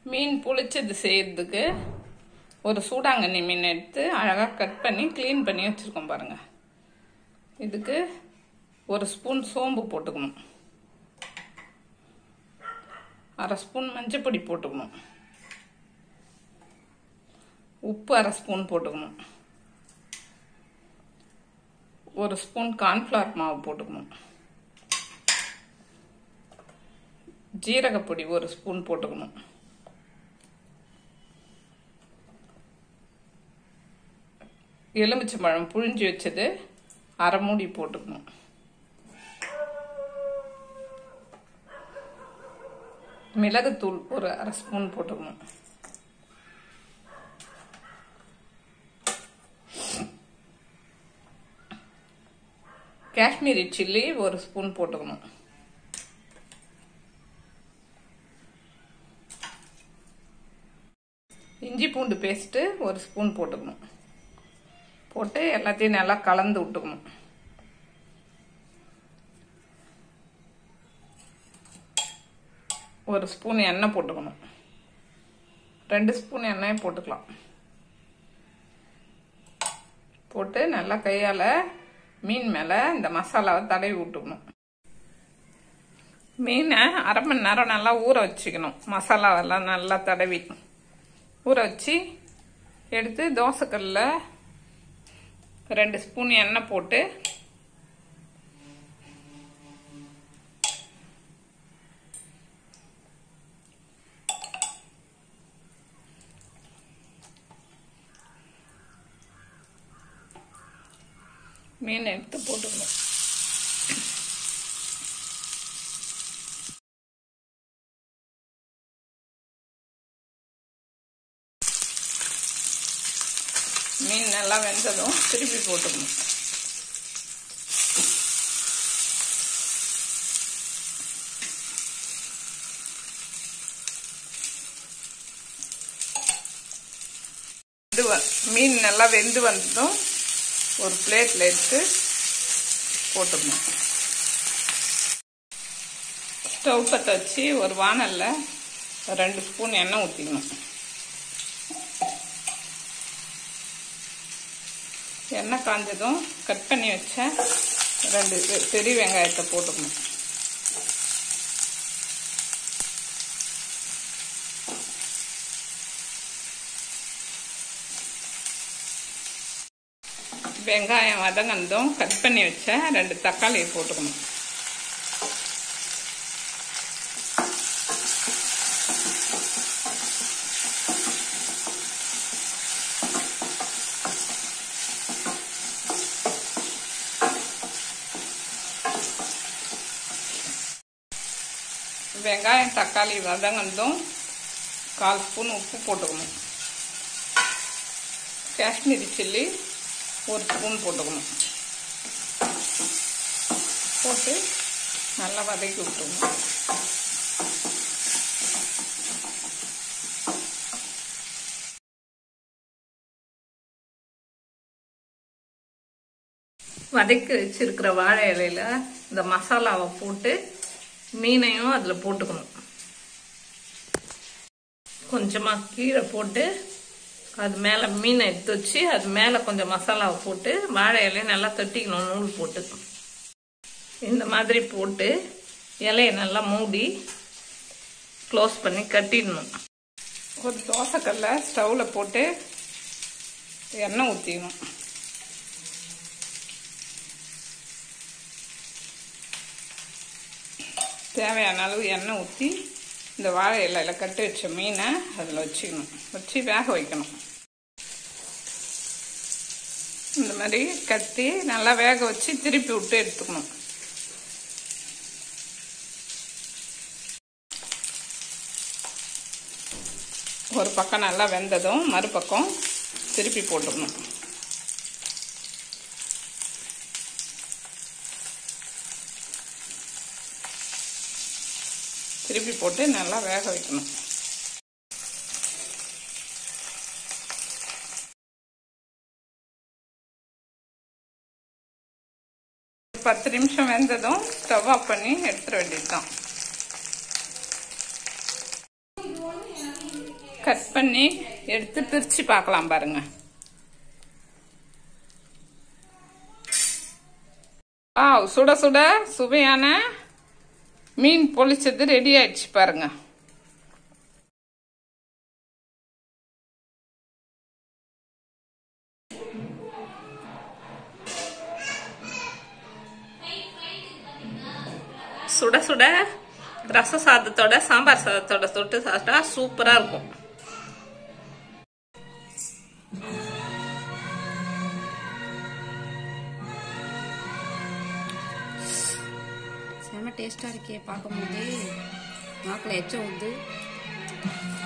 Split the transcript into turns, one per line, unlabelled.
மீன் புளிச்சது செய்யறதுக்கு ஒரு சூடாங்கண்ணி மீன் எடுத்து அழகாக கட் பண்ணி க்ளீன் பண்ணி வச்சுருக்கோம் பாருங்கள் இதுக்கு ஒரு ஸ்பூன் சோம்பு போட்டுக்கணும் அரை ஸ்பூன் மஞ்சப்பொடி போட்டுக்கணும் உப்பு அரை ஸ்பூன் போட்டுக்கணும் ஒரு ஸ்பூன் கார்ன்ஃப்ளவர் மாவு போட்டுக்கணும் ஜீரகப்பொடி ஒரு ஸ்பூன் போட்டுக்கணும் எலுமிச்சம்பழம் புழிஞ்சு வச்சது அரை மூடி போட்டுக்கணும் மிளகுத்தூள் ஒரு அரை ஸ்பூன் போட்டுக்கணும் காஷ்மீரி சில்லி ஒரு ஸ்பூன் போட்டுக்கணும் இஞ்சி பூண்டு பேஸ்ட்டு ஒரு ஸ்பூன் போட்டுக்கணும் போட்டு எல்லாத்தையும் நல்லா கலந்து விட்டுக்கணும் ஒரு ஸ்பூன் எண்ணெய் போட்டுக்கணும் ரெண்டு ஸ்பூன் எண்ணெயை போட்டுக்கலாம் போட்டு நல்லா கையால் மீன் மேலே இந்த மசாலாவை தடவி விட்டுக்கணும் மீனை அரை மணி நேரம் நல்லா ஊற வச்சுக்கணும் மசாலாவெல்லாம் நல்லா தடவி ஊற வச்சு எடுத்து தோசைக்கல்லில் ரெண்டு ஸ்பூன் எண்ணெய் போட்டு மீன் எடுத்து போட்டுக்கணும் மீன் நல்லா வெந்ததும் திருப்பி போட்டுக்கணும் இது மீன் நல்லா வெந்து வந்ததும் ஒரு பிளேட்டில் எடுத்து போட்டுக்கணும் ஸ்டவ் பற்ற வச்சு ஒரு வானலில் ரெண்டு ஸ்பூன் எண்ணெய் ஊற்றிக்கணும் எண்ணெய் காஞ்சதும் கட் பண்ணி வச்ச ரெண்டு பெரிய வெங்காயத்தை போட்டுக்கணும் வெங்காயம் வதங்கந்ததும் கட் பண்ணி வச்ச ரெண்டு தக்காளியை போட்டுக்கணும் வெங்காயம் தக்காளி வதங்கந்ததும் கால் ஸ்பூன் உப்பு போட்டுக்கணும் காஷ்மீரி சில்லி ஒரு ஸ்பூன் போட்டுக்கணும் போட்டு நல்லா வதக்கி விட்டுக்கணும் வதக்கி வச்சிருக்கிற வாழை இலையில இந்த மசாலாவை போட்டு மீனையும் அதில் போட்டுக்கணும் கொஞ்சமாக கீரை போட்டு அது மேலே மீனை எடுத்து வச்சு அது மேலே கொஞ்சம் மசாலாவை போட்டு வாழை இலையை நல்லா தட்டிக்கணும் நூல் போட்டு இந்த மாதிரி போட்டு இலையை நல்லா மூடி க்ளோஸ் பண்ணி கட்டிடணும் ஒரு தோசைக்கல்ல ஸ்டவ்வில் போட்டு எண்ணெய் ஊற்றிக்கணும் தேவையான அளவு எண்ணெய் ஊற்றி இந்த வாழை இலையில் கட்டி வச்ச மீனை அதில் வச்சுக்கணும் வச்சு வேக வைக்கணும் இந்த மாதிரி கட்டி நல்லா வேக வச்சு திருப்பி விட்டு எடுத்துக்கணும் ஒரு பக்கம் நல்லா வெந்ததும் மறுபக்கம் திருப்பி போட்டுக்கணும் திருப்பி போட்டு நல்லா வேக வைக்கணும் பத்து நிமிஷம் வெந்ததும் ஸ்டவ் ஆஃப் பண்ணி எடுத்துட வேண்டியது தான் கட் பண்ணி எடுத்து பிரிச்சு பார்க்கலாம் பாருங்க ஆ சுட சுட சுவையான மீன் பொளிச்சது ரெடி ஆயிடுச்சு பாருங்க சுட சுட ரச சாதத்தோட சாம்பார் சாதத்தோட தொட்டு சாப்பிட்டா சூப்பரா இருக்கும்
செம டேஸ்ட்டாக இருக்கே பார்க்கும்போதே நாக்கில் எச்சம் வந்து